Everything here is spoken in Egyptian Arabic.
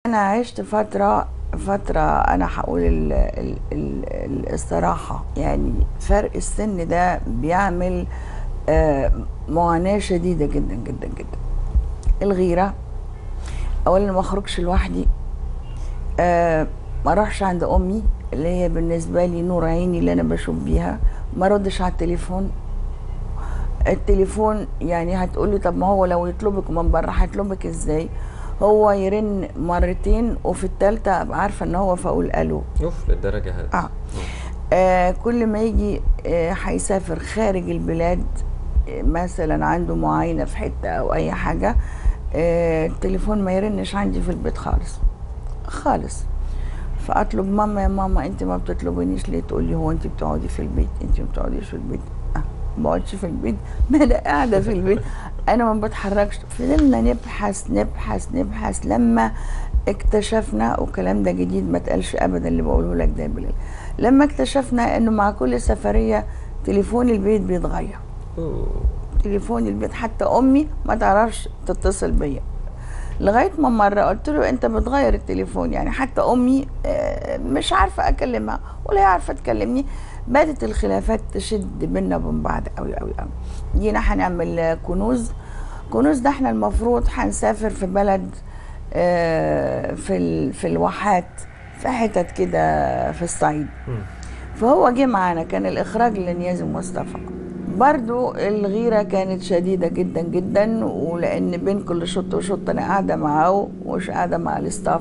انا عشت فتره فتره انا هقول ال- ال- ال- الصراحه يعني فرق السن ده بيعمل آه، معاناه شديده جدا جدا جدا الغيره اولا ما اخرجش لوحدي آه، ما اروحش عند امي اللي هي بالنسبه لي نور عيني اللي انا بشوف بيها ما ردش على التليفون التليفون يعني هتقولي طب ما هو لو يطلبك من بره هيطلبك ازاي هو يرن مرتين وفي التالتة ابقى عارفه ان هو فاقول الو اوف للدرجه هذه آه. آه كل ما يجي آه، هيسافر خارج البلاد آه، مثلا عنده معاينه في حته او اي حاجه آه التليفون ما يرنش عندي في البيت خالص خالص فاطلب ماما يا ماما انت ما بتطلبينيش ليه تقول لي هو انت بتقعدي في البيت انت ما بتقعديش في البيت آه ما بقعدش في البيت ما انا قاعده في البيت انا ما بتحركش فضلنا نبحث نبحث نبحث لما اكتشفنا والكلام ده جديد ما اتقالش ابدا اللي بقوله لك ده بالله لما اكتشفنا انه مع كل سفريه تليفون البيت بيتغير أوه. تليفون البيت حتى امي ما تعرفش تتصل بيا لغايه ما مره قلت له انت بتغير التليفون يعني حتى امي آه، مش عارفه اكلمها ولا هي عارفه تكلمني بدت الخلافات تشد بينا وبين بعض قوي قوي قوي جينا هنعمل آه، كنوز كنوز ده احنا المفروض هنسافر في بلد آه، في ال- في الواحات في حتت كده في الصعيد مم. فهو جه معانا كان الاخراج لنيازي مصطفى برضو الغيرة كانت شديدة جدا جدا ولأن بين كل شوط وشوط أنا قاعدة معاه ومش قاعدة مع الاستاف